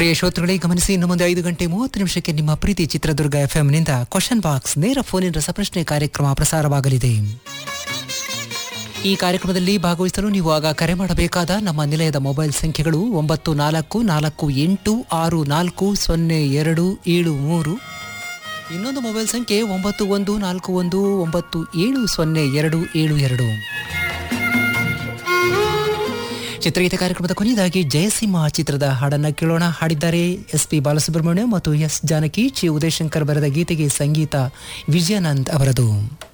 ಪ್ರಿಯ ಶ್ರೋತೃಗಳೇ ಗಮನಿಸಿ ಇನ್ನು ಮುಂದೆ ಐದು ಗಂಟೆ ಮೂವತ್ತು ನಿಮಿಷಕ್ಕೆ ನಿಮ್ಮ ಪ್ರೀತಿ ಚಿತ್ರದುರ್ಗ ಎಫ್ಎಂನಿಂದ ಕ್ವಶನ್ ಬಾಕ್ಸ್ ನೇರ ಫೋನಿನ ರಸಪ್ರಶ್ನೆ ಕಾರ್ಯಕ್ರಮ ಪ್ರಸಾರವಾಗಲಿದೆ ಈ ಕಾರ್ಯಕ್ರಮದಲ್ಲಿ ಭಾಗವಹಿಸಲು ನೀವು ಆಗ ಕರೆ ಮಾಡಬೇಕಾದ ನಮ್ಮ ನಿಲಯದ ಮೊಬೈಲ್ ಸಂಖ್ಯೆಗಳು ಒಂಬತ್ತು ನಾಲ್ಕು ನಾಲ್ಕು ಎಂಟು ಆರು ನಾಲ್ಕು ಸೊನ್ನೆ ಎರಡು ಏಳು ಮೂರು ಇನ್ನೊಂದು ಮೊಬೈಲ್ ಸಂಖ್ಯೆ ಒಂಬತ್ತು ಒಂದು ನಾಲ್ಕು ಒಂದು ಒಂಬತ್ತು ಏಳು ಸೊನ್ನೆ ಎರಡು ಏಳು ಎರಡು ಚಿತ್ರಗೀತೆ ಕಾರ್ಯಕ್ರಮದ ಕೊನೆಯದಾಗಿ ಜಯಸಿಂಹ ಚಿತ್ರದ ಹಾಡನ್ನ ಕೇಳೋಣ ಹಾಡಿದ್ದಾರೆ ಎಸ್ ಪಿ ಬಾಲಸುಬ್ರಹ್ಮಣ್ಯ ಮತ್ತು ಎಸ್ ಜಾನಕಿ ಚಿ ಉದಯಶಂಕರ್ ಬರೆದ ಗೀತೆಗೆ ಸಂಗೀತ ವಿಜಯಾನಂದ್ ಅವರದು